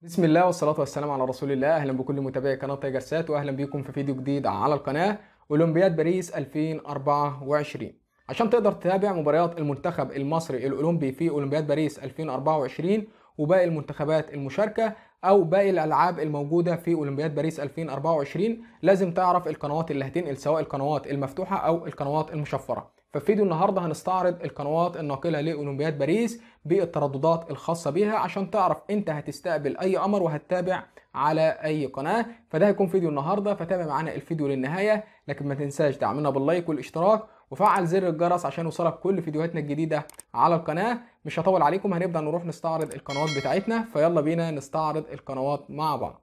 بسم الله والصلاة والسلام على رسول الله أهلا بكل متابعي قناة تايجر سات وأهلا بكم في فيديو جديد على القناة أولمبياد باريس 2024 عشان تقدر تتابع مباريات المنتخب المصري الأولمبي في أولمبياد باريس 2024 وباقي المنتخبات المشاركة أو باقي الألعاب الموجودة في أولمبياد باريس 2024 لازم تعرف القنوات اللي هتنقل سواء القنوات المفتوحة أو القنوات المشفرة ففي فيديو النهارده هنستعرض القنوات الناقله لاولمبياد باريس بالترددات الخاصه بيها عشان تعرف انت هتستقبل اي امر وهتتابع على اي قناه فده هيكون فيديو النهارده فتابع معانا الفيديو للنهايه لكن ما تنساش دعمنا باللايك والاشتراك وفعل زر الجرس عشان يوصلك كل فيديوهاتنا الجديده على القناه مش هطول عليكم هنبدا نروح نستعرض القنوات بتاعتنا فيلا بينا نستعرض القنوات مع بعض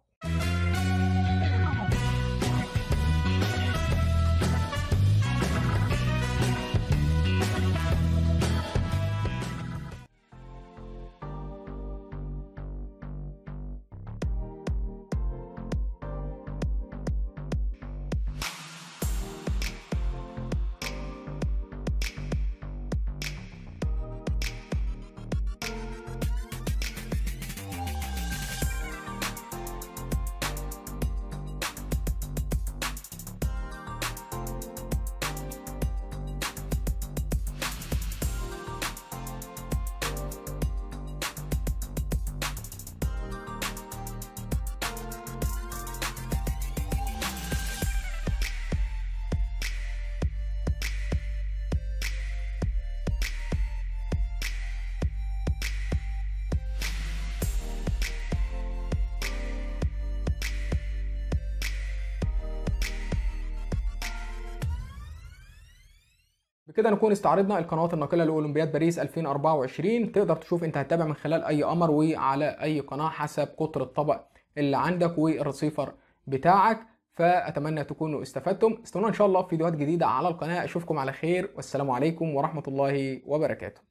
بكده نكون استعرضنا القنوات الناقله لاولمبياد باريس 2024 تقدر تشوف انت هتتابع من خلال اي امر وعلى اي قناه حسب قطر الطبق اللي عندك والريسيفر بتاعك فاتمنى تكونوا استفدتم استنونا ان شاء الله في فيديوهات جديده على القناه اشوفكم على خير والسلام عليكم ورحمه الله وبركاته